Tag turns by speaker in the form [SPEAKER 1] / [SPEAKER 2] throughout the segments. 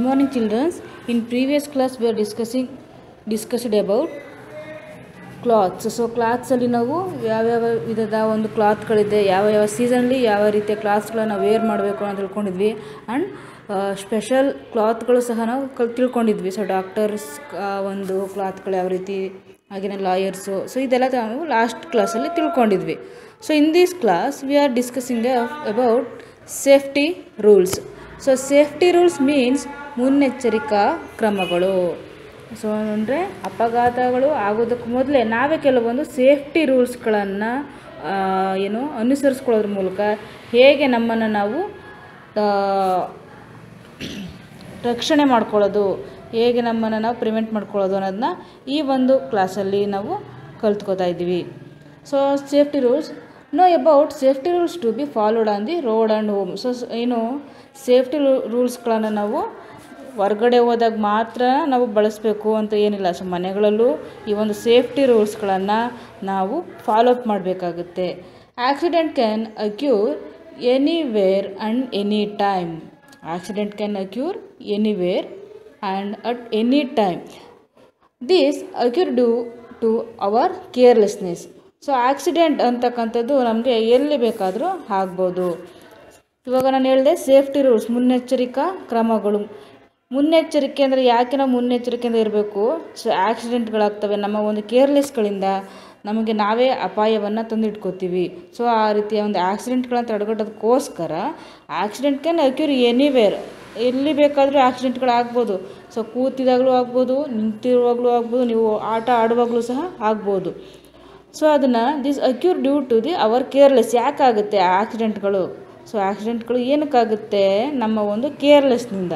[SPEAKER 1] morning children in previous class we are discussing discussed about clothes so ಕ್ಲಾತ್ಸಲ್ಲಿ ನಾವು ಯಾವ್ಯಾವ ವಿಧದ ಒಂದು ಕ್ಲಾತ್ಗಳಿದೆ ಯಾವ ಯಾವ ಸೀಸನ್ಲಿ ಯಾವ ರೀತಿಯ ಕ್ಲಾತ್ಸ್ಗಳನ್ನ ವೇರ್ ಮಾಡಬೇಕು ಅಂತ ತಿಳ್ಕೊಂಡಿದ್ವಿ ಆ್ಯಂಡ್ ಸ್ಪೆಷಲ್ ಕ್ಲಾತ್ಗಳು ಸಹ ನಾವು ಕಲ್ ತಿಳ್ಕೊಂಡಿದ್ವಿ ಸೊ ಡಾಕ್ಟರ್ಸ್ ಒಂದು ಕ್ಲಾತ್ಗಳು ಯಾವ ರೀತಿ ಹಾಗೆಯೇ ಲಾಯರ್ಸು ಸೊ ಇದೆಲ್ಲ ನಾವು ಲಾಸ್ಟ್ ಕ್ಲಾಸಲ್ಲಿ ತಿಳ್ಕೊಂಡಿದ್ವಿ so in this class we are discussing about safety rules so safety rules means ಮುನ್ನೆಚ್ಚರಿಕಾ ಕ್ರಮಗಳು ಸೊ ಅಂದರೆ ಅಪಘಾತಗಳು ಆಗೋದಕ್ಕೆ ಮೊದಲೇ ನಾವೇ ಕೆಲವೊಂದು ಸೇಫ್ಟಿ ರೂಲ್ಸ್ಗಳನ್ನು ಏನು ಅನುಸರಿಸ್ಕೊಳ್ಳೋದ್ರ ಮೂಲಕ ಹೇಗೆ ನಮ್ಮನ್ನು ನಾವು ಆ, ರಕ್ಷಣೆ ಮಾಡ್ಕೊಳ್ಳೋದು ಹೇಗೆ ನಮ್ಮನ್ನು ನಾವು ಪ್ರಿವೆಂಟ್ ಮಾಡ್ಕೊಳ್ಳೋದು ಅನ್ನೋದನ್ನ ಈ ಒಂದು ಕ್ಲಾಸಲ್ಲಿ ನಾವು ಕಲ್ತ್ಕೋತಾ ಇದ್ದೀವಿ so safety rules know about safety rules to be followed on the road and home so ಏನು ಸೇಫ್ಟಿ ರೂಲ್ಸ್ಗಳನ್ನು ನಾವು ಹೊರ್ಗಡೆ ಹೋದಾಗ ಮಾತ್ರ ನಾವು ಬಳಸಬೇಕು ಅಂತ ಏನಿಲ್ಲ ಸೊ ಮನೆಗಳಲ್ಲೂ ಈ ಒಂದು ಸೇಫ್ಟಿ ರೂಲ್ಸ್ಗಳನ್ನು ನಾವು ಫಾಲೋ ಅಪ್ ಮಾಡಬೇಕಾಗುತ್ತೆ accident can occur anywhere and any time accident can occur anywhere and at any time this occur due to our carelessness so accident ಅಂತಕ್ಕಂಥದ್ದು ನಮಗೆ ಎಲ್ಲಿ ಬೇಕಾದರೂ ಆಗ್ಬೋದು ಇವಾಗ ನಾನು ಹೇಳಿದೆ ಸೇಫ್ಟಿ ರೂಲ್ಸ್ ಮುನ್ನೆಚ್ಚರಿಕಾ ಕ್ರಮಗಳು ಮುನ್ನೆಚ್ಚರಿಕೆ ಅಂದರೆ ಯಾಕೆ ನಾವು ಮುನ್ನೆಚ್ಚರಿಕೆಯಿಂದ ಇರಬೇಕು ಸೊ ಆಕ್ಸಿಡೆಂಟ್ಗಳಾಗ್ತವೆ ನಮ್ಮ ಒಂದು ಕೇರ್ಲೆಸ್ಗಳಿಂದ ನಮಗೆ ನಾವೇ ಅಪಾಯವನ್ನು ತಂದಿಟ್ಕೋತೀವಿ ಸೊ ಆ ರೀತಿಯ ಒಂದು ಆಕ್ಸಿಡೆಂಟ್ಗಳನ್ನು ತಡೆಗಟ್ಟೋದಕ್ಕೋಸ್ಕರ ಆಕ್ಸಿಡೆಂಟ್ ಕ್ಯಾನ್ ಅಕ್ಯೂರ್ ಎನಿವೇರ್ ಎಲ್ಲಿ ಬೇಕಾದರೂ ಆಕ್ಸಿಡೆಂಟ್ಗಳಾಗ್ಬೋದು ಸೊ ಕೂತಿದಾಗಲೂ ಆಗ್ಬೋದು ನಿಂತಿರುವಾಗಲೂ ಆಗ್ಬೋದು ನೀವು ಆಟ ಆಡುವಾಗಲೂ ಸಹ ಆಗ್ಬೋದು ಸೊ ಅದನ್ನು this occur due to the our careless ಯಾಕಾಗುತ್ತೆ ಆ ಆಕ್ಸಿಡೆಂಟ್ಗಳು ಸೊ ಆಕ್ಸಿಡೆಂಟ್ಗಳು ಏನಕ್ಕಾಗುತ್ತೆ ನಮ್ಮ ಒಂದು ಕೇರ್ಲೆಸ್ನಿಂದ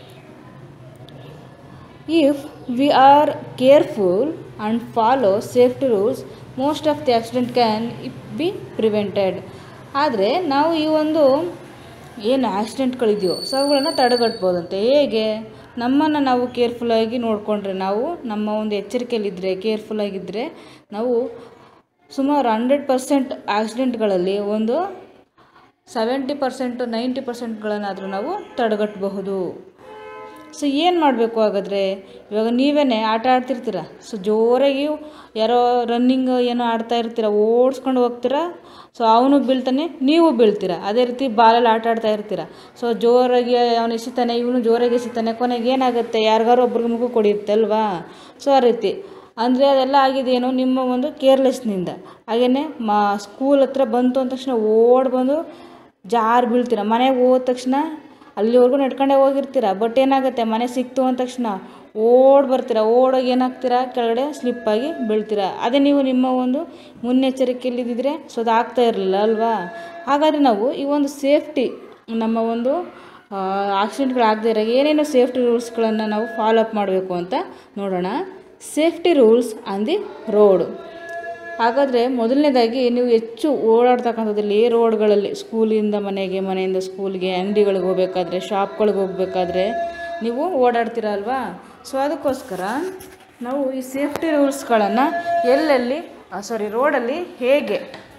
[SPEAKER 1] if we are careful and follow safety rules most of the accident can it be prevented ಆದರೆ ನಾವು ಈ ಒಂದು ಏನು ಆಕ್ಸಿಡೆಂಟ್ಗಳಿದೆಯೋ ಸೊ ಅವುಗಳನ್ನು ತಡೆಗಟ್ಬೋದಂತೆ ಹೇಗೆ ನಮ್ಮನ್ನು ನಾವು ಕೇರ್ಫುಲ್ಲಾಗಿ ನೋಡಿಕೊಂಡ್ರೆ ನಾವು ನಮ್ಮ ಒಂದು ಎಚ್ಚರಿಕೆಯಲ್ಲಿದ್ದರೆ ಕೇರ್ಫುಲ್ಲಾಗಿದ್ದರೆ ನಾವು ಸುಮಾರು ಹಂಡ್ರೆಡ್ ಪರ್ಸೆಂಟ್ ಆಕ್ಸಿಡೆಂಟ್ಗಳಲ್ಲಿ ಒಂದು ಸೆವೆಂಟಿ ಪರ್ಸೆಂಟು ನೈಂಟಿ ಪರ್ಸೆಂಟ್ಗಳನ್ನಾದರೂ ನಾವು ತಡೆಗಟ್ಟಬಹುದು ಸೊ ಏನು ಮಾಡಬೇಕು ಹಾಗಾದರೆ ಇವಾಗ ನೀವೇ ಆಟ ಆಡ್ತಿರ್ತೀರ ಸೊ ಜೋರಾಗಿ ಯಾರೋ ರನ್ನಿಂಗ್ ಏನೋ ಆಡ್ತಾ ಇರ್ತೀರ ಓಡಿಸ್ಕೊಂಡು ಹೋಗ್ತೀರ ಸೊ ಅವನು ಬೀಳ್ತಾನೆ ನೀವು ಬೀಳ್ತೀರ ಅದೇ ರೀತಿ ಬಾಲಲ್ಲಿ ಆಟ ಆಡ್ತಾ ಇರ್ತೀರ ಸೊ ಜೋರಾಗಿ ಅವನು ಎಸಿತಾನೆ ಇವನು ಜೋರಾಗಿ ಎಸಿತಾನೆ ಕೊನೆಗೆ ಏನಾಗುತ್ತೆ ಯಾರಿಗಾರು ಒಬ್ರಿಗೆ ಮುಖ ಕೊಡಿಯುತ್ತೆ ಅಲ್ವಾ ಸೊ ಆ ರೀತಿ ಅಂದರೆ ಅದೆಲ್ಲ ಆಗಿದೇನು ನಿಮ್ಮ ಒಂದು ಕೇರ್ಲೆಸ್ನಿಂದ ಹಾಗೆಯೇ ಮಾ ಸ್ಕೂಲ್ ಹತ್ರ ಬಂತು ಅಂದ ತಕ್ಷಣ ಓಡಿ ಬಂದು ಜಾರು ಬೀಳ್ತೀರ ಮನೆಗೆ ಹೋದ ತಕ್ಷಣ ಅಲ್ಲಿವರೆಗೂ ನಡ್ಕೊಂಡೇ ಹೋಗಿರ್ತೀರ ಬಟ್ ಏನಾಗುತ್ತೆ ಮನೆ ಸಿಕ್ತು ಅಂದ ತಕ್ಷಣ ಓಡಿ ಬರ್ತೀರ ಓಡೋಗಿ ಏನಾಗ್ತೀರ ಕೆಳಗಡೆ ಸ್ಲಿಪ್ಪಾಗಿ ಬೀಳ್ತೀರ ಅದೇ ನೀವು ನಿಮ್ಮ ಒಂದು ಮುನ್ನೆಚ್ಚರಿಕೆಯಲ್ಲಿದ್ದಿದ್ರೆ ಸೊ ಅದು ಆಗ್ತಾ ಇರಲಿಲ್ಲ ಅಲ್ವಾ ಹಾಗಾದರೆ ನಾವು ಈ ಒಂದು ಸೇಫ್ಟಿ ನಮ್ಮ ಒಂದು ಆಕ್ಸಿಡೆಂಟ್ಗಳಾಗದೇ ಇರೋ ಏನೇನು ಸೇಫ್ಟಿ ರೂಲ್ಸ್ಗಳನ್ನು ನಾವು ಫಾಲೋ ಅಪ್ ಮಾಡಬೇಕು ಅಂತ ನೋಡೋಣ safety rules on the road ಹಾಗಾದರೆ ಮೊದಲನೇದಾಗಿ ನೀವು ಹೆಚ್ಚು ಓಡಾಡ್ತಕ್ಕಂಥದ್ದಲ್ಲಿ ರೋಡ್ಗಳಲ್ಲಿ ಸ್ಕೂಲಿಂದ ಮನೆಗೆ ಮನೆಯಿಂದ ಸ್ಕೂಲ್ಗೆ ಅಂಗಡಿಗಳಿಗೆ ಹೋಗ್ಬೇಕಾದ್ರೆ ಶಾಪ್ಗಳಿಗೆ ಹೋಗ್ಬೇಕಾದ್ರೆ ನೀವು ಓಡಾಡ್ತೀರ ಅಲ್ವಾ ಸೊ ಅದಕ್ಕೋಸ್ಕರ ನಾವು ಈ ಸೇಫ್ಟಿ ರೂಲ್ಸ್ಗಳನ್ನು ಎಲ್ಲೆಲ್ಲಿ ಸಾರಿ ರೋಡಲ್ಲಿ ಹೇಗೆ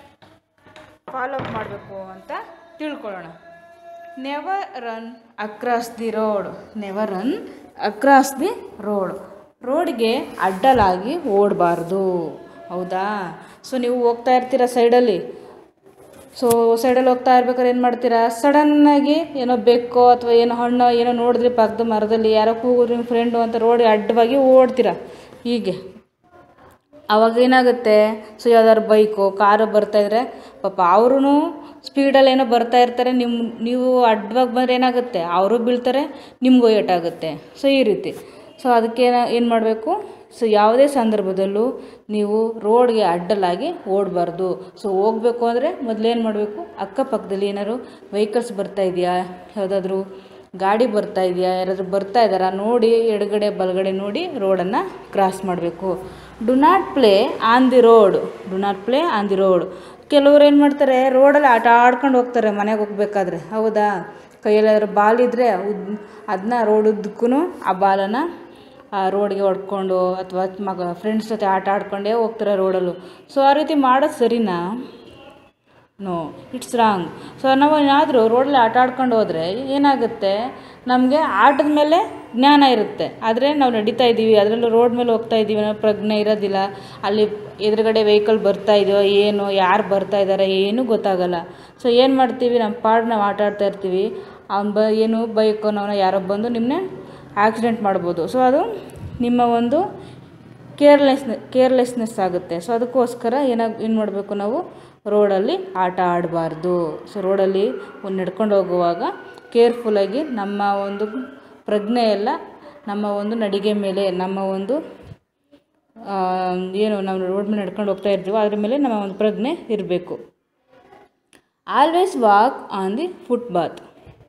[SPEAKER 1] ಫಾಲೋ ಅಪ್ ಮಾಡಬೇಕು ಅಂತ ತಿಳ್ಕೊಳ್ಳೋಣ never run across the road never run across the road ರೋಡ್ಗೆ ಅಡ್ಡಲಾಗಿ ಓಡಬಾರ್ದು ಹೌದಾ ಸೊ ನೀವು ಹೋಗ್ತಾ ಇರ್ತೀರ ಸೈಡಲ್ಲಿ ಸೊ ಸೈಡಲ್ಲಿ ಹೋಗ್ತಾ ಇರ್ಬೇಕಾದ್ರೆ ಏನು ಮಾಡ್ತೀರಾ ಸಡನ್ನಾಗಿ ಏನೋ ಬೆಕ್ಕೋ ಅಥವಾ ಏನೋ ಹಣ್ಣು ಏನೋ ನೋಡಿದ್ರಿ ಪಕ್ಕದ ಮರದಲ್ಲಿ ಯಾರೋ ಕೂಗಿದ್ರು ನಿಮ್ಮ ಫ್ರೆಂಡು ಅಂತ ರೋಡಿಗೆ ಅಡ್ಡವಾಗಿ ಓಡ್ತೀರಾ ಹೀಗೆ ಅವಾಗ ಏನಾಗುತ್ತೆ ಸೊ ಯಾವ್ದಾದ್ರು ಬೈಕು ಕಾರು ಬರ್ತಾಯಿದ್ರೆ ಪಾಪ ಅವ್ರೂ ಸ್ಪೀಡಲ್ಲಿ ಏನೋ ಬರ್ತಾ ಇರ್ತಾರೆ ನಿಮ್ಮ ನೀವು ಅಡ್ಡವಾಗಿ ಬಂದರೆ ಏನಾಗುತ್ತೆ ಅವರು ಬೀಳ್ತಾರೆ ನಿಮಗೂ ಏಟಾಗುತ್ತೆ ಸೊ ಈ ರೀತಿ ಸೊ ಅದಕ್ಕೆ ಏನು ಮಾಡಬೇಕು ಸೊ ಯಾವುದೇ ಸಂದರ್ಭದಲ್ಲೂ ನೀವು ರೋಡ್ಗೆ ಅಡ್ಡಲಾಗಿ ಓಡಬಾರ್ದು ಸೊ ಹೋಗಬೇಕು ಅಂದರೆ ಮೊದಲೇನು ಮಾಡಬೇಕು ಅಕ್ಕಪಕ್ಕದಲ್ಲಿ ಏನಾದ್ರು ವೆಹಿಕಲ್ಸ್ ಬರ್ತಾ ಇದೆಯಾ ಯಾವುದಾದ್ರೂ ಗಾಡಿ ಬರ್ತಾ ಇದೆಯಾ ಯಾರಾದರೂ ಬರ್ತಾ ಇದ್ದಾರಾ ನೋಡಿ ಎಡಗಡೆ ಬಲಗಡೆ ನೋಡಿ ರೋಡನ್ನು ಕ್ರಾಸ್ ಮಾಡಬೇಕು do not play on the road do not play on the road ಕೆಲವ್ರು ಏನು ಮಾಡ್ತಾರೆ ರೋಡಲ್ಲಿ ಆಟ ಆಡ್ಕೊಂಡು ಹೋಗ್ತಾರೆ ಮನೆಗೆ ಹೋಗ್ಬೇಕಾದ್ರೆ ಹೌದಾ ಕೈಯಲ್ಲಾದ್ರೂ ಬಾಲ್ ಇದ್ದರೆ ಉದ್ ಅದನ್ನ ರೋಡ್ ಉದ್ದಕ್ಕೂ ಆ ಬಾಲನ್ನು ಆ ರೋಡ್ಗೆ ಹೊಡ್ಕೊಂಡು ಅಥವಾ ಮಗ ಫ್ರೆಂಡ್ಸ್ ಜೊತೆ ಆಟ ಆಡ್ಕೊಂಡೇ ಹೋಗ್ತಾರೆ ರೋಡಲ್ಲೂ ಸೊ ಆ ರೀತಿ ಮಾಡೋದು ಸರಿನಾ ನೋ ಇಟ್ಸ್ ರಾಂಗ್ ಸೊ ನಾವು ಏನಾದರೂ ರೋಡಲ್ಲಿ ಆಟ ಆಡ್ಕೊಂಡು ಹೋದರೆ ಏನಾಗುತ್ತೆ ನಮಗೆ ಆಟದ ಮೇಲೆ ಜ್ಞಾನ ಇರುತ್ತೆ ಆದರೆ ನಾವು ನಡೀತಾ ಇದ್ದೀವಿ ಅದರಲ್ಲೂ ರೋಡ್ ಮೇಲೆ ಹೋಗ್ತಾ ಇದ್ದೀವಿ ಅನ್ನೋ ಪ್ರಜ್ಞೆ ಇರೋದಿಲ್ಲ ಅಲ್ಲಿ ಎದುರುಗಡೆ ವೆಹಿಕಲ್ ಬರ್ತಾ ಇದೆಯೋ ಏನು ಯಾರು ಬರ್ತಾ ಇದ್ದಾರೆ ಏನೂ ಗೊತ್ತಾಗಲ್ಲ ಸೊ ಏನು ಮಾಡ್ತೀವಿ ನಮ್ಮ ಪಾಡ್ ನಾವು ಆಟ ಆಡ್ತಾ ಇರ್ತೀವಿ ಅವ್ನು ಬ ಏನು ಬೈಕೋನವನ ಯಾರೋ ಬಂದು ನಿಮ್ಮನ್ನೇ ಆಕ್ಸಿಡೆಂಟ್ ಮಾಡ್ಬೋದು ಸೊ ಅದು ನಿಮ್ಮ ಒಂದು ಕೇರ್ಲೆಸ್ನೆ ಕೇರ್ಲೆಸ್ನೆಸ್ ಆಗುತ್ತೆ ಸೊ ಅದಕ್ಕೋಸ್ಕರ ಏನಾಗ ಏನು ಮಾಡಬೇಕು ನಾವು ರೋಡಲ್ಲಿ ಆಟ ಆಡಬಾರ್ದು ಸೊ ರೋಡಲ್ಲಿ ಒಂದು ನಡ್ಕೊಂಡು ಹೋಗುವಾಗ ಕೇರ್ಫುಲ್ಲಾಗಿ ನಮ್ಮ ಒಂದು ಪ್ರಜ್ಞೆ ಎಲ್ಲ ನಮ್ಮ ಒಂದು ನಡಿಗೆ ಮೇಲೆ ನಮ್ಮ ಒಂದು ಆ, ಏನು ನಾವು ರೋಡ್ ಮೇಲೆ ನಡ್ಕೊಂಡು ಹೋಗ್ತಾ ಇರ್ತೀವೋ ಅದ್ರ ಮೇಲೆ ನಮ್ಮ ಒಂದು ಪ್ರಜ್ಞೆ ಇರಬೇಕು always walk on the footpath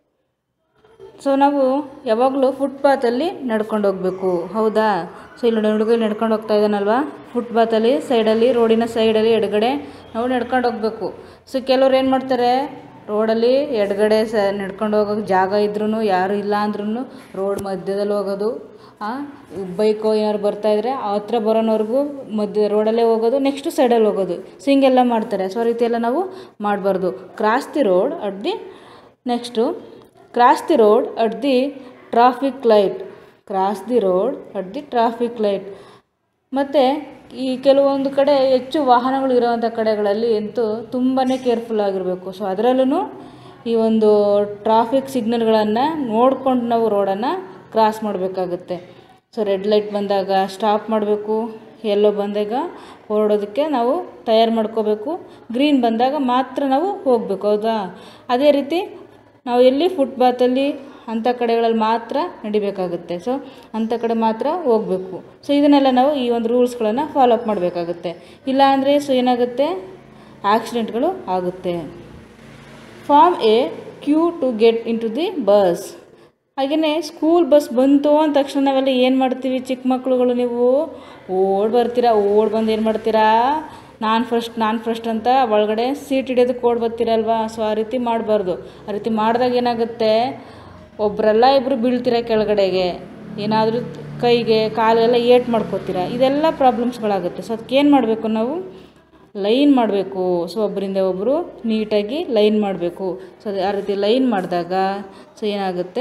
[SPEAKER 1] so ನಾವು ಯಾವಾಗಲೂ ಫುಟ್ಪಾತಲ್ಲಿ ನಡ್ಕೊಂಡು ಹೋಗಬೇಕು ಹೌದಾ ಸೊ ಇಲ್ಲಿ ನೋಡಿ ಹುಡುಗ ನಡ್ಕೊಂಡು ಹೋಗ್ತಾ ಇದ್ದಾನಲ್ವಾ ಫುಟ್ಪಾತಲ್ಲಿ ಸೈಡಲ್ಲಿ ರೋಡಿನ ಸೈಡಲ್ಲಿ ಎಡಗಡೆ ನಾವು ನಡ್ಕೊಂಡು ಹೋಗಬೇಕು ಸೊ ಕೆಲವ್ರು ಏನು ಮಾಡ್ತಾರೆ ರೋಡಲ್ಲಿ ಎಡಗಡೆ ಸ ನಡ್ಕೊಂಡು ಹೋಗೋಕೆ ಜಾಗ ಇದ್ರೂ ಯಾರು ಇಲ್ಲ ಅಂದ್ರೂ ರೋಡ್ ಮಧ್ಯದಲ್ಲಿ ಹೋಗೋದು ಬೈಕೋ ಏನಾದ್ರು ಬರ್ತಾ ಇದ್ರೆ ಆ ಹತ್ರ ಬರೋನವ್ರಿಗೂ ಮಧ್ಯ ರೋಡಲ್ಲೇ ಹೋಗೋದು ನೆಕ್ಸ್ಟು ಸೈಡಲ್ಲಿ ಹೋಗೋದು ಸೊ ಹಿಂಗೆಲ್ಲ ಮಾಡ್ತಾರೆ ಸೊ ಆ ರೀತಿ ಎಲ್ಲ ನಾವು ಮಾಡಬಾರ್ದು cross the road at the next cross the road at the traffic light cross the road at the traffic light ಮತ್ತು ಈ ಕೆಲವೊಂದು ಕಡೆ ಹೆಚ್ಚು ವಾಹನಗಳು ಇರೋವಂಥ ಕಡೆಗಳಲ್ಲಿ ಅಂತೂ ತುಂಬಾ ಕೇರ್ಫುಲ್ ಆಗಿರಬೇಕು ಸೊ ಅದರಲ್ಲೂ ಈ ಒಂದು ಟ್ರಾಫಿಕ್ ಸಿಗ್ನಲ್ಗಳನ್ನು ನೋಡ್ಕೊಂಡು ನಾವು ರೋಡನ್ನು ಕ್ರಾಸ್ ಮಾಡಬೇಕಾಗುತ್ತೆ ಸೊ ರೆಡ್ ಲೈಟ್ ಬಂದಾಗ ಸ್ಟಾಪ್ ಮಾಡಬೇಕು ಎಲ್ಲೋ ಬಂದಾಗ ಹೊರಡೋದಕ್ಕೆ ನಾವು ತಯಾರು ಮಾಡ್ಕೋಬೇಕು ಗ್ರೀನ್ ಬಂದಾಗ ಮಾತ್ರ ನಾವು ಹೋಗಬೇಕು ಹೌದಾ ಅದೇ ರೀತಿ ನಾವು ಎಲ್ಲಿ ಫುಟ್ಪಾತಲ್ಲಿ ಅಂಥ ಕಡೆಗಳಲ್ಲಿ ಮಾತ್ರ ನಡಿಬೇಕಾಗುತ್ತೆ ಸೊ ಅಂಥ ಕಡೆ ಮಾತ್ರ ಹೋಗಬೇಕು ಸೊ ಇದನ್ನೆಲ್ಲ ನಾವು ಈ ಒಂದು ರೂಲ್ಸ್ಗಳನ್ನು ಫಾಲೋ ಅಪ್ ಮಾಡಬೇಕಾಗುತ್ತೆ ಇಲ್ಲ ಅಂದರೆ ಸೊ ಏನಾಗುತ್ತೆ ಆಕ್ಸಿಡೆಂಟ್ಗಳು ಆಗುತ್ತೆ form a queue to get into the bus ಹಾಗೆಯೇ ಸ್ಕೂಲ್ ಬಸ್ ಬಂತು ಅಂದ ತಕ್ಷಣ ನಾವೆಲ್ಲ ಏನು ಮಾಡ್ತೀವಿ ಚಿಕ್ಕ ಮಕ್ಳುಗಳು ನೀವು ಓಡ್ ಬರ್ತೀರಾ ಓಡ್ ಬಂದು ಏನು ಮಾಡ್ತೀರಾ ನಾನು ಫಸ್ಟ್ ನಾನು ಫಸ್ಟ್ ಅಂತ ಒಳಗಡೆ ಸೀಟ್ ಹಿಡಿಯೋದಕ್ಕೆ ಓಡ್ ಬರ್ತೀರಲ್ವಾ ಸೊ ಆ ರೀತಿ ಮಾಡಬಾರ್ದು ಆ ರೀತಿ ಮಾಡಿದಾಗ ಏನಾಗುತ್ತೆ ಒಬ್ಬರಲ್ಲ ಇಬ್ಬರು ಬೀಳ್ತೀರಾ ಕೆಳಗಡೆಗೆ ಏನಾದರೂ ಕೈಗೆ ಕಾಲೆಲ್ಲ ಏಟ್ ಮಾಡ್ಕೋತೀರಾ ಇದೆಲ್ಲ ಪ್ರಾಬ್ಲಮ್ಸ್ಗಳಾಗುತ್ತೆ ಸೊ ಅದಕ್ಕೆ ಏನು ಮಾಡಬೇಕು ನಾವು ಲೈನ್ ಮಾಡಬೇಕು ಸೊ ಒಬ್ಬರಿಂದ ಒಬ್ಬರು ನೀಟಾಗಿ ಲೈನ್ ಮಾಡಬೇಕು ಸೊ ಅದು ಆ ರೀತಿ ಲೈನ್ ಮಾಡಿದಾಗ ಸೊ ಏನಾಗುತ್ತೆ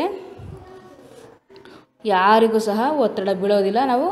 [SPEAKER 1] ಯಾರಿಗೂ ಸಹ ಒತ್ತಡ ಬೀಳೋದಿಲ್ಲ ನಾವು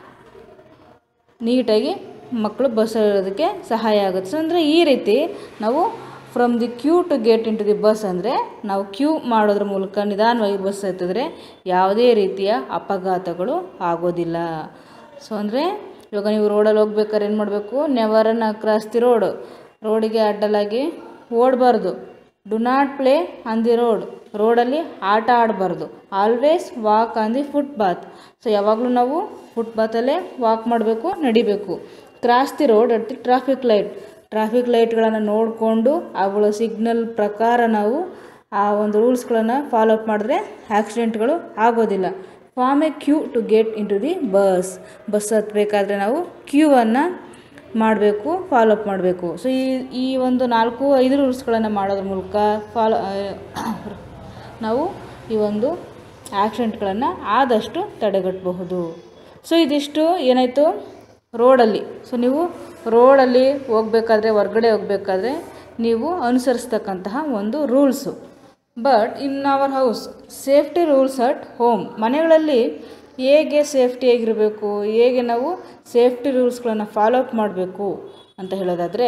[SPEAKER 1] ನೀಟಾಗಿ ಮಕ್ಕಳು ಬಸ್ ಇರೋದಕ್ಕೆ ಸಹಾಯ ಆಗುತ್ತೆ ಸೊ ಅಂದರೆ ಈ ರೀತಿ ನಾವು from the queue to get into the bus ಅಂದರೆ ನಾವು ಕ್ಯೂ ಮಾಡೋದ್ರ ಮೂಲಕ ನಿಧಾನವಾಗಿ ಬಸ್ ಹತ್ತಿದ್ರೆ ಯಾವುದೇ ರೀತಿಯ ಅಪಘಾತಗಳು ಆಗೋದಿಲ್ಲ ಸೊ ಅಂದರೆ ಇವಾಗ ನೀವು ರೋಡಲ್ಲಿ ಹೋಗ್ಬೇಕಾದ್ರೆ ಏನು ಮಾಡಬೇಕು ನೆವರನ್ ಕ್ರಾಸ್ ದಿ ರೋಡ್ ರೋಡಿಗೆ ಅಡ್ಡಲಾಗಿ ಓಡಬಾರ್ದು do not play on the road ರೋಡಲ್ಲಿ ಆಟ ಆಡಬಾರ್ದು always walk on the footpath so ಯಾವಾಗಲೂ ನಾವು ಫುಟ್ಪಾತಲ್ಲೇ ವಾಕ್ ಮಾಡಬೇಕು ನಡಿಬೇಕು cross the road at the traffic light traffic ಲೈಟ್ಗಳನ್ನು ನೋಡಿಕೊಂಡು ಅವುಗಳ ಸಿಗ್ನಲ್ ಪ್ರಕಾರ ನಾವು ಆ ಒಂದು ರೂಲ್ಸ್ಗಳನ್ನು ಫಾಲೋ ಅಪ್ ಮಾಡಿದ್ರೆ ಆಕ್ಸಿಡೆಂಟ್ಗಳು ಆಗೋದಿಲ್ಲ form a queue to get into the bus bus ಹತ್ತಬೇಕಾದ್ರೆ ನಾವು ಕ್ಯೂವನ್ನು ಮಾಡಬೇಕು ಫಾಲೋ ಅಪ್ ಮಾಡಬೇಕು ಸೊ ಈ ಈ ಒಂದು ನಾಲ್ಕು ಐದು ರೂಲ್ಸ್ಗಳನ್ನು ಮಾಡೋದ್ರ ಮೂಲಕ ಫಾಲೋ ನಾವು ಈ ಒಂದು ಆಕ್ಸಿಡೆಂಟ್ಗಳನ್ನು ಆದಷ್ಟು ತಡೆಗಟ್ಟಬಹುದು ಸೊ ಇದಿಷ್ಟು ಏನಾಯಿತು ರೋಡಲ್ಲಿ ಸೊ ನೀವು ರೋಡಲ್ಲಿ ಹೋಗ್ಬೇಕಾದ್ರೆ ಹೊರ್ಗಡೆ ಹೋಗಬೇಕಾದ್ರೆ ನೀವು ಅನುಸರಿಸ್ತಕ್ಕಂತಹ ಒಂದು rules but in our house safety rules at home ಮನೆಗಳಲ್ಲಿ ಹೇಗೆ ಸೇಫ್ಟಿಯಾಗಿರಬೇಕು ಹೇಗೆ ನಾವು ಸೇಫ್ಟಿ ರೂಲ್ಸ್ಗಳನ್ನು ಫಾಲೋ ಅಪ್ ಮಾಡಬೇಕು ಅಂತ ಹೇಳೋದಾದರೆ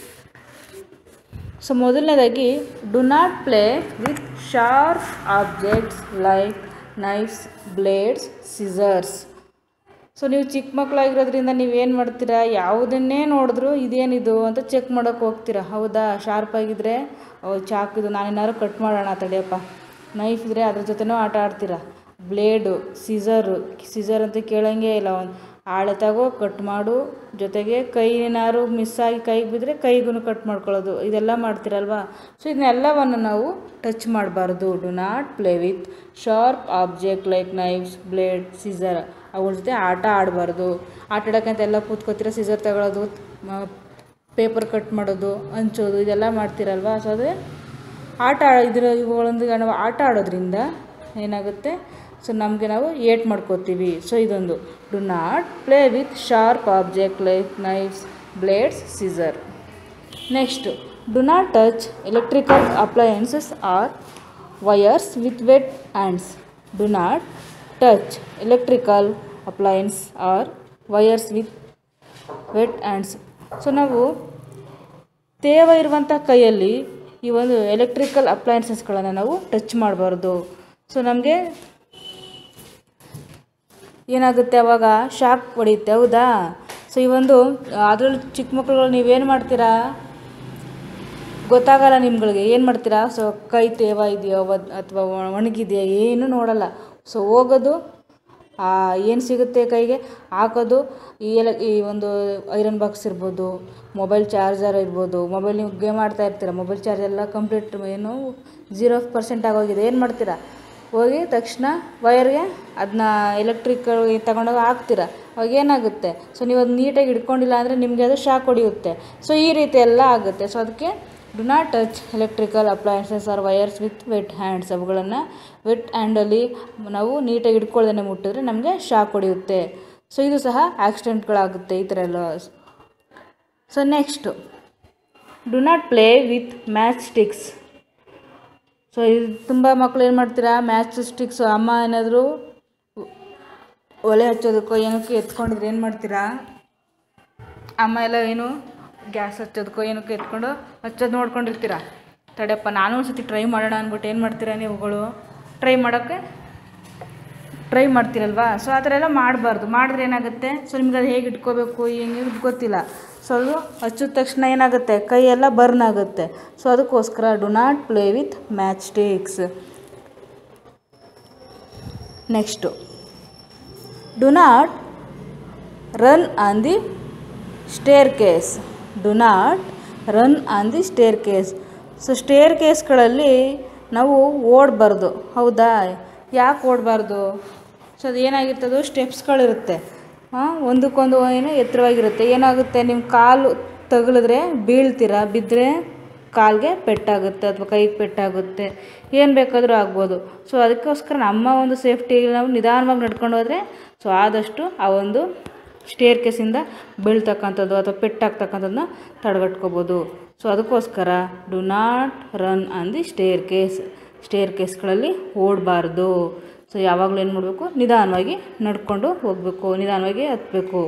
[SPEAKER 1] ಸೊ ಮೊದಲನೇದಾಗಿ do not play with sharp objects like knives blades scissors so ನೀವು ಚಿಕ್ಕ ಮಕ್ಕಳಾಗಿರೋದ್ರಿಂದ ನೀವೇನು ಮಾಡ್ತೀರಾ ಯಾವುದನ್ನೇ ನೋಡಿದ್ರು ಇದೇನಿದು ಅಂತ ಚೆಕ್ ಮಾಡೋಕ್ಕೆ ಹೋಗ್ತೀರಾ ಹೌದಾ ಶಾರ್ಪ್ ಆಗಿದ್ರೆ ಓ ಚಾಕಿದು ನಾನೇನಾದ್ರು ಕಟ್ ಮಾಡೋಣ ತಡಿಯಪ್ಪ ನೈಫ್ ಇದ್ದರೆ ಅದ್ರ ಜೊತೆನೂ ಆಟ ಆಡ್ತೀರಾ ಬ್ಲೇಡು ಸಿಸರು ಸಿಸರ್ ಅಂತ ಕೇಳೋಂಗೇ ಇಲ್ಲ ಒಂದು ಆಳೆ ತಗೋ ಕಟ್ ಮಾಡು ಜೊತೆಗೆ ಕೈ ಏನಾದ್ರು ಮಿಸ್ ಆಗಿ ಕೈಗೆ ಬಿದ್ದರೆ ಕೈಗೂ ಕಟ್ ಮಾಡ್ಕೊಳ್ಳೋದು ಇದೆಲ್ಲ ಮಾಡ್ತೀರಲ್ವಾ ಸೊ ಇದನ್ನೆಲ್ಲವನ್ನು ನಾವು ಟಚ್ ಮಾಡಬಾರ್ದು do not play with sharp object like knives blade scissor ಅವುಗಳ ಜೊತೆ ಆಟ ಆಡಬಾರ್ದು ಆಟ ಆಡೋಕ್ಕಂತ ಎಲ್ಲ ಕೂತ್ಕೋತೀರ ಸಿಸರ್ ತಗೊಳ್ಳೋದು ಪೇಪರ್ ಕಟ್ ಮಾಡೋದು ಹಂಚೋದು ಇದೆಲ್ಲ ಮಾಡ್ತೀರಲ್ವಾ ಸೊ ಅದೇ ಆಟ ಇದ್ರ ಇವುಗಳೊಂದಿಗೆ ನಾವು ಆಟ ಆಡೋದ್ರಿಂದ ಏನಾಗುತ್ತೆ ಸೊ ನಮಗೆ ನಾವು ಏಟ್ ಮಾಡ್ಕೋತೀವಿ ಸೊ ಇದೊಂದು do not play with sharp object like knives blades scissor next do not touch electrical appliances or wires with wet hands do not touch electrical appliance or wires with wet hands so ನಾವು ತೇವ ಇರುವಂಥ ಕೈಯಲ್ಲಿ ಈ ಒಂದು electrical ಅಪ್ಲಯನ್ಸಸ್ಗಳನ್ನು ನಾವು touch ಮಾಡಬಾರ್ದು so ನಮಗೆ ಏನಾಗುತ್ತೆ ಅವಾಗ ಶಾಕ್ ಹೊಡೆಯುತ್ತೆ ಹೌದಾ ಸೊ ಈ ಒಂದು ಅದರಲ್ಲೂ ಚಿಕ್ಕ ಮಕ್ಕಳುಗಳು ನೀವೇನು ಮಾಡ್ತೀರಾ ಗೊತ್ತಾಗಲ್ಲ ನಿಮ್ಗಳಿಗೆ ಏನು ಮಾಡ್ತೀರಾ ಸೊ ಕೈ ತೇವ ಇದೆಯೋ ಅಥವಾ ಒಣಗಿದೆಯಾ ಏನು ನೋಡಲ್ಲ ಸೊ ಹೋಗೋದು ಏನು ಸಿಗುತ್ತೆ ಕೈಗೆ ಹಾಕೋದು ಈ ಎಲ್ಲ ಈ ಒಂದು ಐರನ್ ಬಾಕ್ಸ್ ಇರ್ಬೋದು ಮೊಬೈಲ್ ಚಾರ್ಜರ್ ಇರ್ಬೋದು ಮೊಬೈಲ್ ನೀವು ಗೇಮ್ ಆಡ್ತಾ ಇರ್ತೀರ ಮೊಬೈಲ್ ಚಾರ್ಜ್ ಎಲ್ಲ ಕಂಪ್ಲೀಟ್ ಏನು ಜೀರೋ ಪರ್ಸೆಂಟ್ ಆಗೋಗಿದೆ ಏನು ಮಾಡ್ತೀರಾ ಹೋಗಿ ತಕ್ಷಣ ವಯರ್ಗೆ ಅದನ್ನ ಎಲೆಕ್ಟ್ರಿಕ್ ತಗೊಂಡೋಗಿ ಹಾಕ್ತೀರ ಅವಾಗ ಏನಾಗುತ್ತೆ ಸೊ ನೀವು ಅದು ನೀಟಾಗಿ ಹಿಡ್ಕೊಂಡಿಲ್ಲ ಅಂದರೆ ನಿಮಗೆ ಅದು ಶಾಕ್ ಹೊಡೆಯುತ್ತೆ ಸೊ ಈ ರೀತಿ ಎಲ್ಲ ಆಗುತ್ತೆ ಸೊ ಅದಕ್ಕೆ do not touch electrical appliances or wires with wet hands ಅವುಗಳನ್ನು ವೆಟ್ ಹ್ಯಾಂಡಲ್ಲಿ ನಾವು ನೀಟಾಗಿ ಹಿಡ್ಕೊಳ್ದೇ ಮುಟ್ಟಿದ್ರೆ ನಮಗೆ ಶಾಕ್ ಹೊಡೆಯುತ್ತೆ ಸೊ ಇದು ಸಹ ಆಕ್ಸಿಡೆಂಟ್ಗಳಾಗುತ್ತೆ ಈ ಥರ ಎಲ್ಲ so next do not play with match sticks so ಇದು ತುಂಬ ಮಕ್ಕಳು ಏನು ಮಾಡ್ತೀರಾ ಮ್ಯಾಚ್ ಸ್ಟಿಕ್ಸು ಅಮ್ಮ ಏನಾದರೂ ಒಲೆ ಹಚ್ಚೋದಕ್ಕೋ ಏನಕ್ಕೋ ಎತ್ಕೊಂಡಿದ್ರೆ ಏನು ಮಾಡ್ತೀರಾ ಅಮ್ಮ ಎಲ್ಲ ಏನು ಗ್ಯಾಸ್ ಹಚ್ಚೋದಕ್ಕೋ ಏನಕ್ಕೋ ಎತ್ಕೊಂಡು ಹಚ್ಚೋದು ನೋಡ್ಕೊಂಡಿರ್ತೀರ ತಡೆಯಪ್ಪ ನಾನು ಒಂದ್ಸತಿ ಟ್ರೈ ಮಾಡೋಣ ಅಂದ್ಬಿಟ್ಟು ಏನು ಮಾಡ್ತೀರಾ ನೀವುಗಳು ಟ್ರೈ ಮಾಡೋಕ್ಕೆ ಟ್ರೈ ಮಾಡ್ತೀರಲ್ವಾ ಸೊ ಆ ಥರ ಎಲ್ಲ ಮಾಡಬಾರ್ದು ಮಾಡಿದ್ರೆ ಏನಾಗುತ್ತೆ ಸೊ ನಿಮ್ಗೆ ಅದು ಹೇಗೆ ಇಟ್ಕೋಬೇಕು ಹೆಂಗೆ ಇದು ಗೊತ್ತಿಲ್ಲ ಸೊ ಅದು ಹಚ್ಚಿದ ತಕ್ಷಣ ಏನಾಗುತ್ತೆ ಕೈ ಎಲ್ಲ ಬರ್ನ್ ಆಗುತ್ತೆ ಸೊ ಅದಕ್ಕೋಸ್ಕರ do not play with match sticks next do not run on the staircase do not run on the staircase so ಸ್ಟೇರ್ ಕೇಸ್ಗಳಲ್ಲಿ ನಾವು ಓಡಬಾರ್ದು ಹೌದಾ ಯಾಕೆ ಓಡಬಾರ್ದು ಸೊ ಅದು ಏನಾಗಿರ್ತದೆ ಸ್ಟೆಪ್ಸ್ಗಳಿರುತ್ತೆ ಹಾಂ ಒಂದಕ್ಕೊಂದು ಏನು ಎತ್ತರವಾಗಿರುತ್ತೆ ಏನಾಗುತ್ತೆ ನಿಮ್ಮ ಕಾಲು ತಗುಲಿದ್ರೆ ಬೀಳ್ತೀರಾ ಬಿದ್ದರೆ ಕಾಲಿಗೆ ಪೆಟ್ಟಾಗುತ್ತೆ ಅಥವಾ ಕೈಗೆ ಪೆಟ್ಟಾಗುತ್ತೆ ಏನು ಬೇಕಾದರೂ ಆಗ್ಬೋದು ಸೊ ಅದಕ್ಕೋಸ್ಕರ ನಮ್ಮ ಒಂದು ಸೇಫ್ಟಿಗೆ ನಾವು ನಿಧಾನವಾಗಿ ನಡ್ಕೊಂಡು ಹೋದರೆ ಸೊ ಆದಷ್ಟು ಆ ಒಂದು ಸ್ಟೇರ್ ಕೇಸಿಂದ ಬೀಳ್ತಕ್ಕಂಥದ್ದು ಅಥವಾ ಪೆಟ್ಟಾಗ್ತಕ್ಕಂಥದ್ದನ್ನ ತಡೆಗಟ್ಕೋಬೋದು ಸೊ ಅದಕ್ಕೋಸ್ಕರ do not run on the staircase ಸ್ಟೇರ್ ಕೇಸ್ಗಳಲ್ಲಿ ಓಡಬಾರ್ದು ಸೊ ಯಾವಾಗಲೂ ಏನು ಮಾಡಬೇಕು ನಿಧಾನವಾಗಿ ನಡ್ಕೊಂಡು ಹೋಗಬೇಕು ನಿಧಾನವಾಗಿ ಹತ್ತಬೇಕು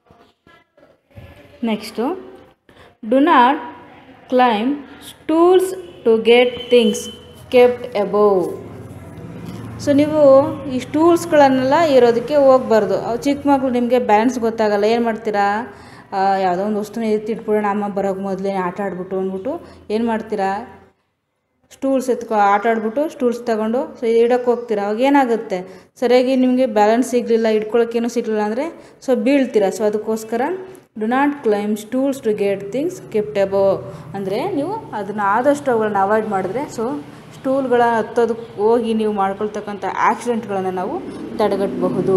[SPEAKER 1] next do not climb stools to get things kept above so ನೀವು ಈ ಸ್ಟೂಲ್ಸ್ಗಳನ್ನೆಲ್ಲ ಇರೋದಕ್ಕೆ ಹೋಗ್ಬಾರ್ದು ಅವು ಚಿಕ್ಕ ಮಕ್ಕಳು ನಿಮಗೆ ಬ್ಯಾಲೆನ್ಸ್ ಗೊತ್ತಾಗಲ್ಲ ಏನು ಮಾಡ್ತೀರಾ ಆ, ಯಾವುದೋ ಒಂದು ವಸ್ತುನ ಎತ್ತಿಟ್ಬಿಡೋಣ ಅಮ್ಮ ಬರೋಕ್ಕೆ ಮೊದಲೇ ಆಟ ಆಡ್ಬಿಟ್ಟು ಅಂದ್ಬಿಟ್ಟು ಏನು ಮಾಡ್ತೀರಾ ಸ್ಟೂಲ್ಸ್ ಎತ್ಕೊ ಆಟ ಆಡ್ಬಿಟ್ಟು ಸ್ಟೂಲ್ಸ್ ತಗೊಂಡು ಸೊ ಇಡಕ್ಕೆ ಹೋಗ್ತೀರಾ ಅವಾಗ ಏನಾಗುತ್ತೆ ಸರಿಯಾಗಿ ನಿಮಗೆ ಬ್ಯಾಲೆನ್ಸ್ ಸಿಗಲಿಲ್ಲ ಇಟ್ಕೊಳ್ಳೋಕ್ಕೇನು ಸಿಗಲಿಲ್ಲ ಅಂದರೆ ಸೊ ಬೀಳ್ತೀರಾ ಸೊ ಅದಕ್ಕೋಸ್ಕರ do not climb stools to get things kept above ಅಂದರೆ ನೀವು ಅದನ್ನು ಆದಷ್ಟು ಅವುಗಳನ್ನ ಅವಾಯ್ಡ್ ಮಾಡಿದ್ರೆ ಸೊ ಸ್ಟೂಲ್ಗಳ ಹತ್ತೋದಕ್ಕೆ ಹೋಗಿ ನೀವು ಮಾಡ್ಕೊಳ್ತಕ್ಕಂಥ ಆಕ್ಸಿಡೆಂಟ್ಗಳನ್ನು ನಾವು ತಡೆಗಟ್ಟಬಹುದು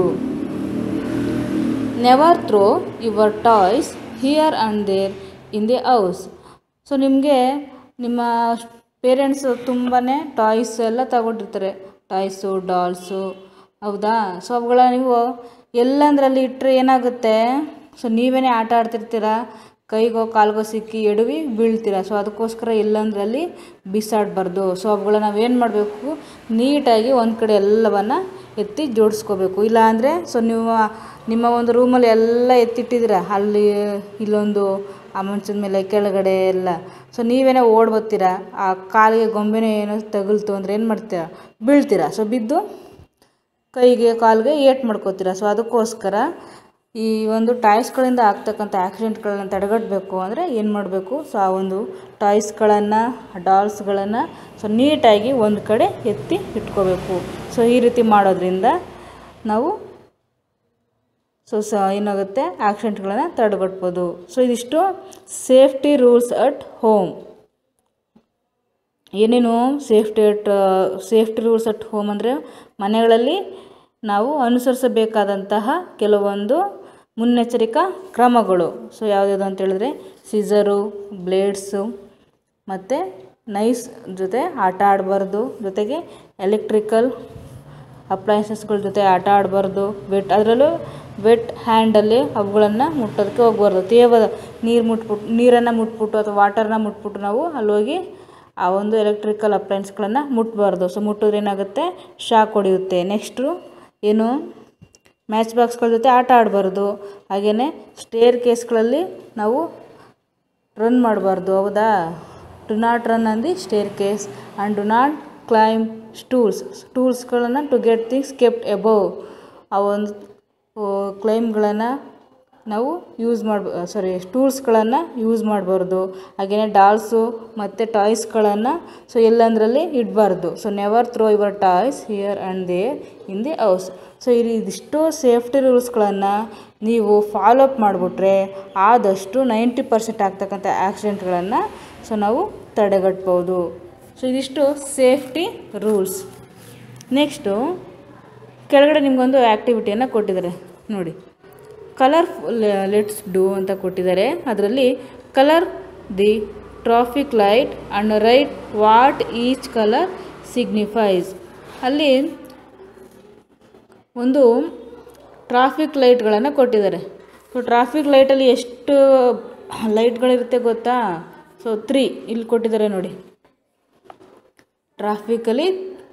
[SPEAKER 1] never throw your toys here and there in the house so ನಿಮಗೆ ನಿಮ್ಮ ಪೇರೆಂಟ್ಸು ತುಂಬಾ ಟಾಯ್ಸ್ ಎಲ್ಲ ತಗೊಂಡಿರ್ತಾರೆ ಟಾಯ್ಸು ಡಾಲ್ಸು ಹೌದಾ ಸೊ ಅವುಗಳ ನೀವು ಎಲ್ಲಂದ್ರಲ್ಲಿ ಇಟ್ಟರೆ ಏನಾಗುತ್ತೆ ಸೊ ನೀವೇ ಆಟ ಆಡ್ತಿರ್ತೀರ ಕೈಗೋ ಕಾಲ್ಗೋ ಸಿಕ್ಕಿ ಎಡವಿ ಬೀಳ್ತೀರ ಸೊ ಅದಕ್ಕೋಸ್ಕರ ಎಲ್ಲಂದ್ರಲ್ಲಿ ಬಿಸಾಡಬಾರ್ದು ಸೊ ಅವುಗಳ ನಾವೇನು ಮಾಡಬೇಕು ನೀಟಾಗಿ ಒಂದು ಕಡೆ ಎಲ್ಲವನ್ನು ಎತ್ತಿ ಜೋಡಿಸ್ಕೋಬೇಕು ಇಲ್ಲಾಂದರೆ ಸೊ ನೀವು ನಿಮ್ಮ ಒಂದು ರೂಮಲ್ಲಿ ಎಲ್ಲ ಎತ್ತಿಟ್ಟಿದ್ದೀರ ಅಲ್ಲಿ ಇಲ್ಲೊಂದು ಆ ಮಂಚದ ಮೇಲೆ ಕೆಳಗಡೆ ಎಲ್ಲ ಸೊ ನೀವೇನೋ ಓಡ್ ಬರ್ತೀರಾ ಆ ಕಾಲಿಗೆ ಗೊಂಬೆನೇ ಏನೋ ತಗುಲ್ತು ಅಂದರೆ ಏನು ಮಾಡ್ತೀರಾ ಬೀಳ್ತೀರಾ ಸೊ ಬಿದ್ದು ಕೈಗೆ ಕಾಲಿಗೆ ಏಟ್ ಮಾಡ್ಕೋತೀರ ಸೊ ಅದಕ್ಕೋಸ್ಕರ ಈ ಒಂದು ಟಾಯ್ಸ್ಗಳಿಂದ ಆಗ್ತಕ್ಕಂಥ ಆಕ್ಸಿಡೆಂಟ್ಗಳನ್ನ ತಡೆಗಟ್ಟಬೇಕು ಅಂದರೆ ಏನು ಮಾಡಬೇಕು ಸೊ ಆ ಒಂದು ಟಾಯ್ಸ್ಗಳನ್ನು ಡಾಲ್ಸ್ಗಳನ್ನು ಸೊ ನೀಟಾಗಿ ಒಂದು ಕಡೆ ಎತ್ತಿ ಇಟ್ಕೋಬೇಕು ಸೊ ಈ ರೀತಿ ಮಾಡೋದ್ರಿಂದ ನಾವು ಸೊ ಸ ಏನಾಗುತ್ತೆ ಆಕ್ಸಿಡೆಂಟ್ಗಳನ್ನು ತಡೆಗಟ್ಬೋದು ಸೊ ಇದಿಷ್ಟು ಸೇಫ್ಟಿ ರೂಲ್ಸ್ ಅಟ್ ಹೋಮ್ ಏನೇನು safety at safety rules at home ಅಂದರೆ ಮನೆಗಳಲ್ಲಿ ನಾವು ಅನುಸರಿಸಬೇಕಾದಂತಹ ಕೆಲವೊಂದು ಮುನ್ನೆಚ್ಚರಿಕಾ ಕ್ರಮಗಳು ಸೊ ಯಾವ್ಯಾವುದು ಅಂತ ಹೇಳಿದ್ರೆ ಸಿಸರು ಬ್ಲೇಡ್ಸು ಮತ್ತು ನೈಸ್ ಜೊತೆ ಆಟ ಆಡಬಾರ್ದು ಜೊತೆಗೆ ಎಲೆಕ್ಟ್ರಿಕಲ್ ಅಪ್ಲಯನ್ಸಸ್ಗಳ ಜೊತೆ ಆಟ ಆಡಬಾರ್ದು ವೆಟ್ ಅದರಲ್ಲೂ ವೆಟ್ ಹ್ಯಾಂಡಲ್ಲಿ ಅವುಗಳನ್ನು ಮುಟ್ಟೋದಕ್ಕೆ ಹೋಗ್ಬಾರ್ದು ತೇವದ ನೀರು ಮುಟ್ಬಿಟ್ಟು ನೀರನ್ನು ಮುಟ್ಬಿಟ್ಟು ಅಥವಾ ವಾಟರ್ನ ಮುಟ್ಬಿಟ್ಟು ನಾವು ಅಲ್ಲಿ ಹೋಗಿ ಆ ಒಂದು ಎಲೆಕ್ಟ್ರಿಕಲ್ ಅಪ್ಲೈನ್ಸ್ಗಳನ್ನು ಮುಟ್ಬಾರ್ದು ಸೊ ಮುಟ್ಟಿದ್ರೆ ಏನಾಗುತ್ತೆ ಶಾಕ್ ಹೊಡೆಯುತ್ತೆ ನೆಕ್ಸ್ಟು ಏನು ಮ್ಯಾಚ್ ಬಾಕ್ಸ್ಗಳ ಜೊತೆ ಆಟ ಆಡಬಾರ್ದು ಹಾಗೆಯೇ ಸ್ಟೇರ್ ಕೇಸ್ಗಳಲ್ಲಿ ನಾವು ರನ್ ಮಾಡಬಾರ್ದು ಹೌದಾ do not run on the staircase and do not climb stools ಸ್ಟೂಲ್ಸ್ಗಳನ್ನು to get things kept above ಆ ಒಂದು ಕ್ಲೈಮ್ಗಳನ್ನು ನಾವು ಯೂಸ್ ಮಾಡ್ಬ ಸಾರಿ ಟೂಲ್ಸ್ಗಳನ್ನು ಯೂಸ್ ಮಾಡಬಾರ್ದು ಹಾಗೆಯೇ ಡಾಲ್ಸು ಮತ್ತು ಟಾಯ್ಸ್ಗಳನ್ನು ಸೊ ಎಲ್ಲಂದರಲ್ಲಿ ಇಡಬಾರ್ದು so never throw your toys here and there in the house so ಇಲ್ಲಿ ಇದಿಷ್ಟು ಸೇಫ್ಟಿ ರೂಲ್ಸ್ಗಳನ್ನು ನೀವು ಫಾಲೋ ಅಪ್ ಮಾಡಿಬಿಟ್ರೆ ಆದಷ್ಟು ನೈಂಟಿ ಪರ್ಸೆಂಟ್ ಆಗ್ತಕ್ಕಂಥ ಆಕ್ಸಿಡೆಂಟ್ಗಳನ್ನು ಸೊ ನಾವು ತಡೆಗಟ್ಬೋದು ಸೊ ಇದಿಷ್ಟು ಸೇಫ್ಟಿ ರೂಲ್ಸ್ ನೆಕ್ಸ್ಟು ಕೆಳಗಡೆ ನಿಮಗೊಂದು ಆ್ಯಕ್ಟಿವಿಟಿಯನ್ನು ಕೊಟ್ಟಿದ್ದಾರೆ ನೋಡಿ ಕಲರ್ ಲೆಟ್ಸ್ ಡೂ ಅಂತ ಕೊಟ್ಟಿದ್ದಾರೆ ಅದರಲ್ಲಿ colour the traffic light and write what each colour signifies ಅಲ್ಲಿ ಒಂದು ಟ್ರಾಫಿಕ್ ಲೈಟ್ಗಳನ್ನು ಕೊಟ್ಟಿದ್ದಾರೆ ಸೊ ಟ್ರಾಫಿಕ್ ಲೈಟಲ್ಲಿ ಎಷ್ಟು ಲೈಟ್ಗಳಿರುತ್ತೆ ಗೊತ್ತಾ ಸೊ ತ್ರೀ ಇಲ್ಲಿ ಕೊಟ್ಟಿದ್ದಾರೆ ನೋಡಿ ಟ್ರಾಫಿಕಲ್ಲಿ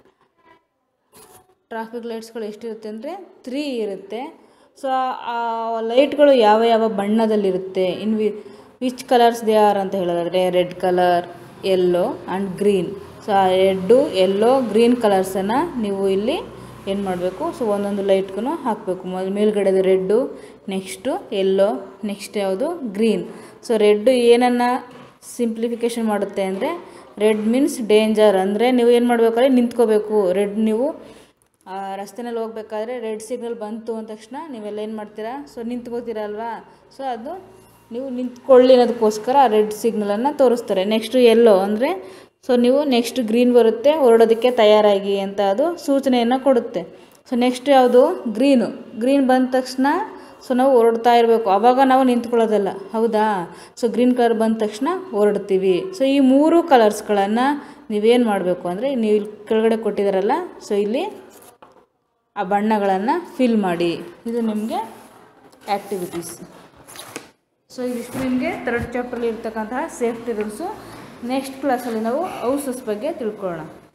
[SPEAKER 1] ಟ್ರಾಫಿಕ್ ಲೈಟ್ಸ್ಗಳು ಎಷ್ಟಿರುತ್ತೆ ಅಂದರೆ ತ್ರೀ ಇರುತ್ತೆ ಸೊ ಆ ಲೈಟ್ಗಳು ಯಾವ ಯಾವ ಬಣ್ಣದಲ್ಲಿರುತ್ತೆ in we which colours they are ಅಂತ ಹೇಳೋದಾದರೆ red colour yellow and green so ಆ ರೆಡ್ಡು ಯೆಲ್ಲೋ ಗ್ರೀನ್ ಕಲರ್ಸನ್ನು ನೀವು ಇಲ್ಲಿ ಏನು ಮಾಡಬೇಕು ಸೊ ಒಂದೊಂದು ಲೈಟ್ಗೂ ಹಾಕಬೇಕು ಮೊದಲು ಮೇಲ್ಗಡೆದು ರೆಡ್ಡು ನೆಕ್ಸ್ಟು ಯೆಲ್ಲೋ ನೆಕ್ಸ್ಟ್ ಯಾವುದು ಗ್ರೀನ್ ಸೊ ರೆಡ್ಡು ಏನನ್ನು ಸಿಂಪ್ಲಿಫಿಕೇಷನ್ ಮಾಡುತ್ತೆ ಅಂದರೆ ರೆಡ್ ಮೀನ್ಸ್ ಡೇಂಜರ್ ಅಂದರೆ ನೀವು ಏನು ಮಾಡಬೇಕಾದ್ರೆ ನಿಂತ್ಕೋಬೇಕು ರೆಡ್ ನೀವು ಆ ರಸ್ತೆನಲ್ಲಿ ಹೋಗ್ಬೇಕಾದ್ರೆ ರೆಡ್ ಸಿಗ್ನಲ್ ಬಂತು ಅಂದ ತಕ್ಷಣ ನೀವೆಲ್ಲ ಏನು ಮಾಡ್ತೀರಾ ಸೊ ನಿಂತ್ಕೋತೀರ ಅಲ್ವಾ ಸೊ ಅದು ನೀವು ನಿಂತ್ಕೊಳ್ಳಿ ಅನ್ನೋದಕ್ಕೋಸ್ಕರ ಆ ರೆಡ್ ಸಿಗ್ನಲನ್ನು ತೋರಿಸ್ತಾರೆ ನೆಕ್ಸ್ಟು ಎಲ್ಲೋ ಅಂದರೆ ಸೊ ನೀವು ನೆಕ್ಸ್ಟ್ ಗ್ರೀನ್ ಬರುತ್ತೆ ಹೊರಡೋದಕ್ಕೆ ತಯಾರಾಗಿ ಅಂತ ಅದು ಸೂಚನೆಯನ್ನು ಕೊಡುತ್ತೆ ಸೊ ನೆಕ್ಸ್ಟ್ ಯಾವುದು ಗ್ರೀನು ಗ್ರೀನ್ ಬಂದ ತಕ್ಷಣ ಸೊ ನಾವು ಹೊರಡ್ತಾ ಇರಬೇಕು ಆವಾಗ ನಾವು ನಿಂತ್ಕೊಳ್ಳೋದಲ್ಲ ಹೌದಾ ಸೊ ಗ್ರೀನ್ ಕಲರ್ ಬಂದ ತಕ್ಷಣ ಹೊರಡ್ತೀವಿ ಸೊ ಈ ಮೂರು ಕಲರ್ಸ್ಗಳನ್ನು ನೀವೇನು ಮಾಡಬೇಕು ಅಂದರೆ ನೀವು ಇಲ್ಲಿ ಕೆಳಗಡೆ ಕೊಟ್ಟಿದ್ದಾರಲ್ಲ ಸೊ ಇಲ್ಲಿ ಆ ಬಣ್ಣಗಳನ್ನು ಫಿಲ್ ಮಾಡಿ ಇದು ನಿಮಗೆ ಆ್ಯಕ್ಟಿವಿಟೀಸ್ ಸೊ ಇದಿಷ್ಟು ನಿಮಗೆ ಥರ್ಡ್ ಚಾಪ್ಟ್ರಲ್ಲಿ ಇರ್ತಕ್ಕಂತಹ ಸೇಫ್ಟಿ ರೂಲ್ಸು ನೆಕ್ಸ್ಟ್ ಕ್ಲಾಸಲ್ಲಿ ನಾವು ಹೌಸಸ್ ಬಗ್ಗೆ ತಿಳ್ಕೊಳ್ಳೋಣ